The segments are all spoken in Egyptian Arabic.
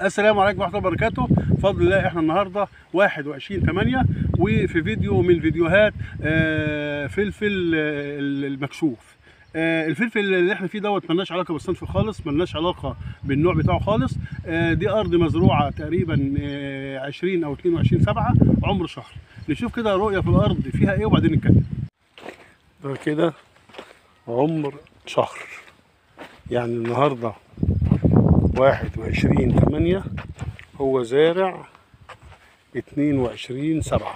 السلام عليكم ورحمه الله وبركاته بفضل الله احنا النهارده 21 8 وفي فيديو من فيديوهات آه، فلفل آه، المكشوف آه، الفلفل اللي احنا فيه دوت ملناش علاقه بالصنف خالص ملناش علاقه بالنوع بتاعه خالص آه، دي ارض مزروعه تقريبا آه، 20 او 22 7 عمر شهر نشوف كده رؤيه في الارض فيها ايه وبعدين نتكلم ده كده عمر شهر يعني النهارده 21 8 هو زارع 22 7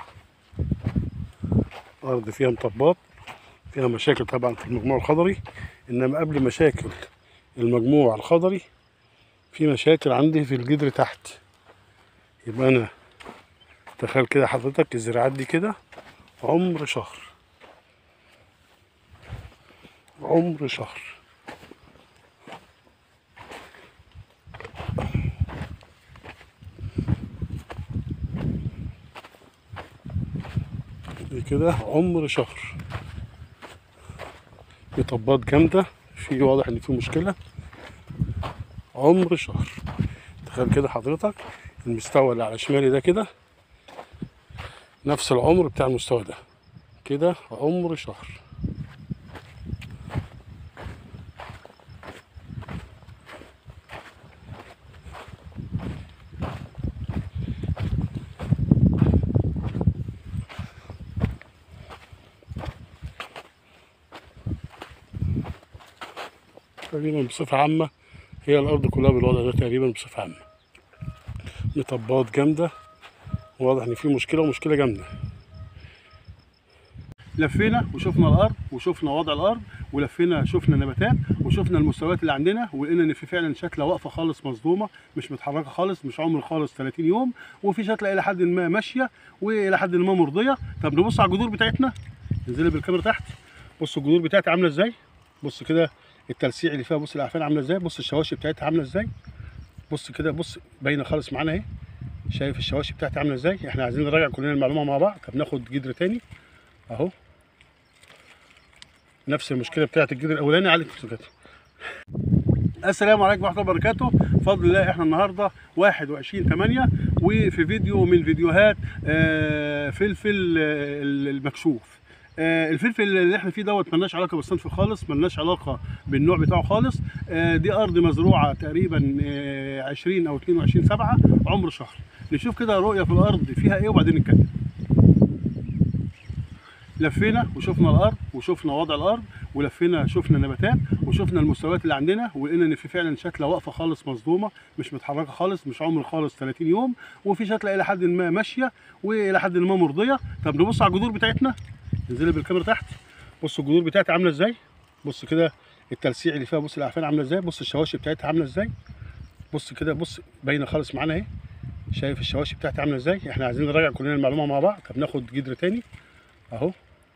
أرض فيها مطبات فيها مشاكل طبعا في المجموع الخضري إنما قبل مشاكل المجموع الخضري في مشاكل عندي في الجدر تحت يبقى أنا تخيل كده حضرتك الزراعات دي كده عمر شهر عمر شهر دي كده عمر شهر في طبات جامدة في واضح ان في مشكلة عمر شهر تخيل كده حضرتك المستوى اللي على شمالي ده كده نفس العمر بتاع المستوى ده كده عمر شهر تقريبا بصفة عامة هي الأرض كلها بالوضع ده تقريبا بصفة عامة مطبات جامدة واضح إن في مشكلة ومشكلة جامدة لفينا وشفنا الأرض وشفنا وضع الأرض ولفينا شفنا النباتات وشفنا المستويات اللي عندنا ولقينا ان في فعلا شتله واقفه خالص مصدومه مش متحركه خالص مش عمر خالص 30 يوم وفي شتله الى حد ما ماشيه والى حد ما مرضيه طب نبص على الجذور بتاعتنا انزلي بالكاميرا تحت بص الجذور بتاعتي عامله ازاي بص كده التلسيع اللي فيها بص الاعفان عامله ازاي بص الشواشي بتاعتها عامله ازاي بص كده بص باينه خالص معانا اهي شايف الشواشي بتاعتي عامله ازاي احنا عايزين نراجع كلنا المعلومه مع بعض طب ناخد جدر تاني اهو نفس المشكله بتاعت الجدر الاولاني على الكتاب السلام عليكم ورحمه الله وبركاته بفضل الله احنا النهارده 21 8 وفي فيديو من فيديوهات آه، فلفل آه، المكشوف آه، الفلفل اللي احنا فيه دوت ملناش علاقه بالصنف خالص ملناش علاقه بالنوع بتاعه خالص آه، دي ارض مزروعه تقريبا آه، 20 او 22 7 عمر شهر نشوف كده رؤيه في الارض فيها ايه وبعدين نتكلم لفينا وشفنا الارض وشفنا وضع الارض ولفينا شفنا النباتات وشفنا المستويات اللي عندنا ولقينا ان في فعلا شتله واقفه خالص مصدومه مش متحركه خالص مش عمر خالص 30 يوم وفي شتله الى حد ما ماشيه والى حد ما مرضيه طب نبص على الجذور بتاعتنا انزلي بالكاميرا تحت بص الجذور بتاعتي عامله ازاي بص كده التلسيع اللي فيها بص الاعفان عامله ازاي بص الشواشي بتاعتها عامله ازاي بص كده بص باينه خالص معانا اهي شايف الشواشي بتاعتي عامله ازاي احنا عايزين نراجع كلنا المعلومه مع بعض طب ناخد جدر تاني اهو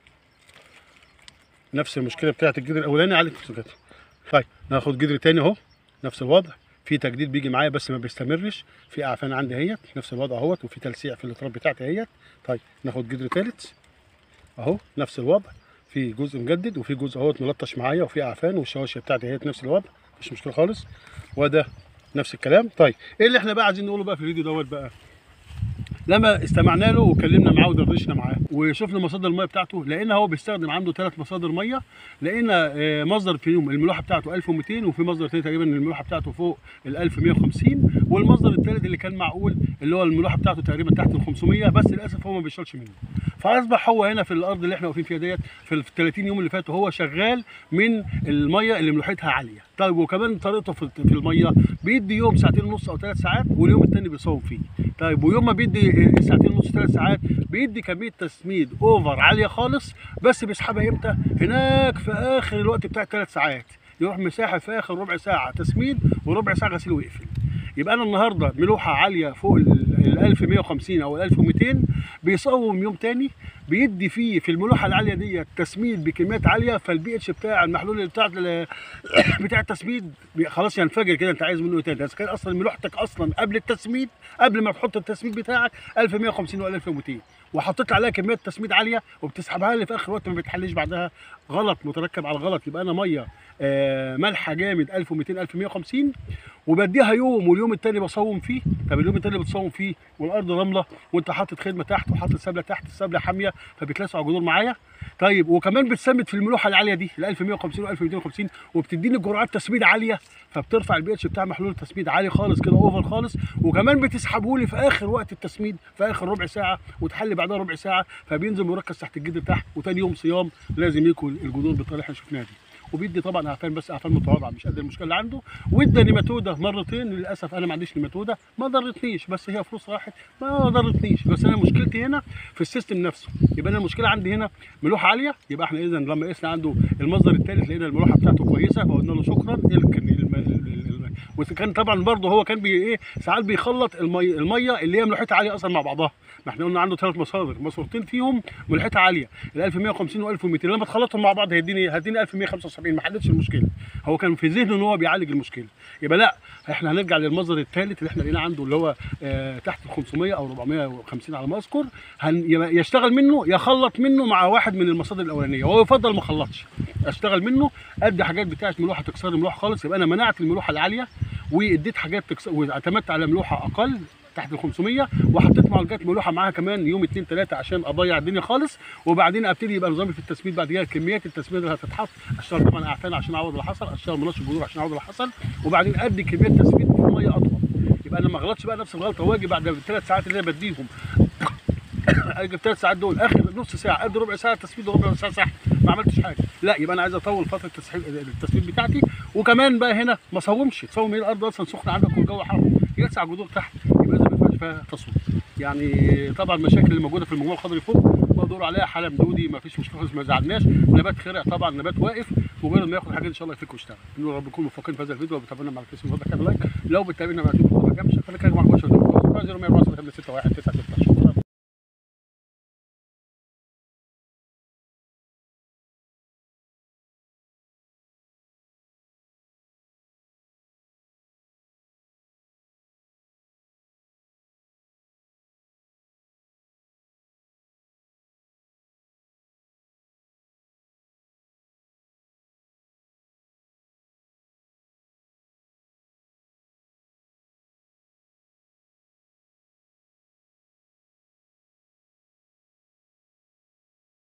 نفس المشكله بتاعت الجدر الاولاني على الكتاب طيب ناخد جدر تاني اهو نفس الوضع في تجديد بيجي معايا بس ما بيستمرش في اعفان عندي اهيت نفس الوضع اهوت وفي تلسيع في الاطراف بتاعتي اهيت طيب ناخد جدر تالت اهو نفس الوضع في جزء مجدد وفي جزء اهوت ملطش معايا وفي اعفان والشواشي بتاعتي اهيت نفس الوضع مفيش مشكله خالص وده نفس الكلام طيب ايه اللي احنا بقى عايزين نقوله بقى في الفيديو دوت بقى لما استمعنا له وكلمنا معاه ودردشنا معاه وشفنا مصادر الميه بتاعته لقينا هو بيستخدم عنده ثلاث مصادر ميه لقينا آه، مصدر فيهم الملوحه بتاعته 1200 وفي مصدر تاني تقريبا الملوحه بتاعته فوق ال 1150 والمصدر الثالث اللي كان معقول اللي هو الملوحه بتاعته تقريبا تحت ال 500 بس للاسف هو ما بيشتغلش منه فاصبح هو هنا في الارض اللي احنا واقفين فيها ديت في ال 30 يوم اللي فاتوا هو شغال من الميه اللي ملوحتها عاليه طيب وكمان طريقته في في الميه بيدي يوم ساعتين ونص او ثلاث ساعات واليوم الثاني بيصوم فيه طيب ويوم ما بيدي ساعتين ونص ثلاث ساعات بيدي كميه تسميد اوفر عاليه خالص بس بيسحبها امتى هناك في اخر الوقت بتاع الثلاث ساعات يروح مساحه في اخر ربع ساعه تسميد وربع ساعه غسيل ويقفل يبقى انا النهارده ملوحه عاليه فوق ال ال 1150 او ال 1200 بيصوم يوم تاني بيدي فيه في الملوحه العاليه دي تسميد بكميات عاليه فالبي اتش بتاع المحلول اللي بتاع ال- بتاع التسميد بي- خلاص ينفجر كده انت عايز منه ايه تاني اذا كان اصلا ملوحتك اصلا قبل التسميد قبل ما تحط التسميد بتاعك 1150 ولا 1200 وحطيت عليها كميه تسميد عاليه وبتسحبها لي في اخر وقت ما بتحلش بعدها غلط متركب على غلط يبقى انا ميه آه، مالحه جامد 1200 1150 وبديها يوم واليوم التاني بصوم فيه طب اليوم التاني بتصوم فيه والارض رمله وانت حاطط خدمه تحت وحاطط سبله تحت السبله حاميه فبتلسع الجذور معايا طيب وكمان بتسمد في الملوحه العاليه دي ال 1150 و 1250 وبتديني جرعات تسميد عاليه فبترفع البي اتش بتاع محلول التسميد عالي خالص كده اوفر خالص وكمان بتسحبه لي في اخر وقت التسميد في اخر ربع ساعه وتحلي بعدها ربع ساعه فبينزل مركز تحت الجدر تحت وتاني يوم صيام لازم ياكل الجذور بالطريقه اللي احنا شفناها دي وبيدي طبعا اعفان بس اعفان متواضعه مش قد المشكله اللي عنده وادى نيماتوده مرتين للاسف انا ما عنديش نيماتوده ما ضرتنيش بس هي فلوس راحت ما ضرتنيش بس انا مشكلتي هنا في السيستم نفسه يبقى انا المشكله عندي هنا ملوحه عاليه يبقى احنا اذا لما قسنا عنده المصدر الثالث لقينا الملوحه بتاعته كويسه فقلنا له شكرا يمكن الم... ال- ال- ال- وكان طبعا برضه هو كان بي ايه ساعات بيخلط المي... الميه اللي هي ملوحتها عاليه اصلا مع بعضها ما احنا قلنا عنده ثلاث مصادر مصدرتين فيهم ملوحتها عاليه ال 1150 و 1200 لما تخلطهم مع بعض هيديني هيديني 1175 ما حلتش المشكله هو كان في ذهنه ان هو بيعالج المشكله يبقى لا احنا هنرجع للمصدر الثالث اللي احنا لقينا عنده اللي هو آه تحت ال 500 او 450 على ما اذكر هن... يبقى يشتغل منه يخلط منه مع واحد من المصادر الاولانيه وهو يفضل ما اخلطش اشتغل منه ادي حاجات بتاعت ملوحه تكسر الملوحه خالص يبقى انا منعت الملوحه العاليه واديت حاجات تكسر واعتمدت على ملوحه اقل تحت ال 500 وحطيت معالجات ملوحه معاها كمان يوم 2 3 عشان اضيع الدنيا خالص وبعدين ابتدي يبقى نظامي في التسميد بعد كده كميات التسميد اللي هتتحط اشتغل طبعا اعفان عشان اعوض اللي حصل اشتغل منشط جذور عشان اعوض اللي حصل وبعدين ادي كميات تسميد في ميه اطول يبقى انا ما اغلطش بقى نفس الغلطه واجي بعد الثلاث ساعات اللي انا بديهم اجي الثلاث ساعات دول اخر نص ساعه قد ربع ساعه تسميد وربع ساعه سحب ما عملتش حاجه لا يبقى انا عايز اطول فتره التسحيب التسميد بتاعتي وكمان بقى هنا ما صومش تصوم هي الارض اصلا سخنه عندك والجو حر يلسع جذور تحت يبقى اذا ما ينفعش فيها تصوير يعني طبعا المشاكل اللي موجوده في المجموعه الخضري فوق بقدر عليها حاله مدودي ما فيش مشكله خالص ما زعلناش نبات خرع طبعا نبات واقف مجرد ما ياخد حاجه ان شاء الله يفك ويشتغل نقول رب نكون موفقين في هذا الفيديو وبتابعونا مع الفيسبوك وضع كده لايك لو بتتابعنا مع الفيديو ما كانش فانا كده معاكم 0 1 9 1 6 1 9 6